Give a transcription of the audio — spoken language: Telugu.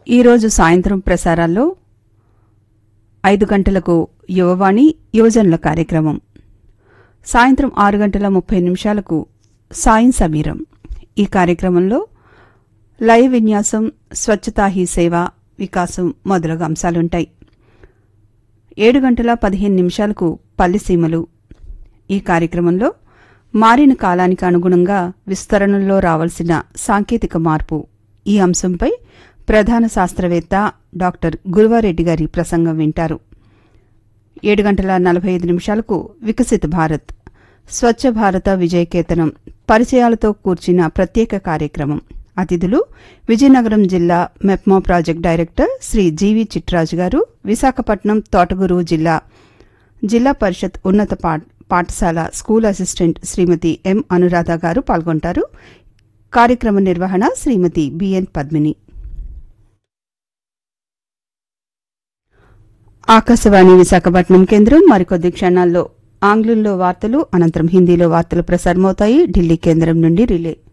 ఈరోజు సాయంత్రం ప్రసారాల్లో ఐదు గంటలకు యువవాణి యువజనుల కార్యక్రమం సాయంత్రం ఆరు గంటల ముప్పై నిమిషాలకు సాయం సమీరం ఈ కార్యక్రమంలో లయ విన్యాసం స్వచ్ఛతా హీ సేవ వికాసం మొదలగు అంశాలుంటాయి ఏడు గంటల పదిహేను నిమిషాలకు పల్లెసీమలు ఈ కార్యక్రమంలో మారిన కాలానికి అనుగుణంగా విస్తరణలో రావాల్సిన సాంకేతిక మార్పు ఈ అంశంపై ప్రధాన శాస్త్రవేత్త డాక్టర్ గురువారెడ్డి గారి ప్రసంగం వింటారు ఏడు గంటల నలభై ఐదు నిమిషాలకు వికసిత భారత్ స్వచ్ఛ భారత విజయకేతనం పరిచయాలతో కూర్చిన ప్రత్యేక కార్యక్రమం అతిథులు విజయనగరం జిల్లా MEPMA project director Shri G V Chitraju గారు విశాఖపట్నం తోటగురు జిల్లా జిల్లా పరిషత్ ఉన్నత పా- పాఠశాల school assistant Shrimati M Anuradha గారు పాల్గొంటారు కార్యక్రమ నిర్వహణ శ్రీమతి బిఎన్ పద్మిని ఆకాశవాణి విశాఖపట్నం కేంద్రం మరికొద్ది క్షణాల్లో ఆంగ్లంలో వార్తలు అనంతరం హిందీలో వార్తలు ప్రసారమవుతాయి ఢిల్లీ కేంద్రం నుండి రిలే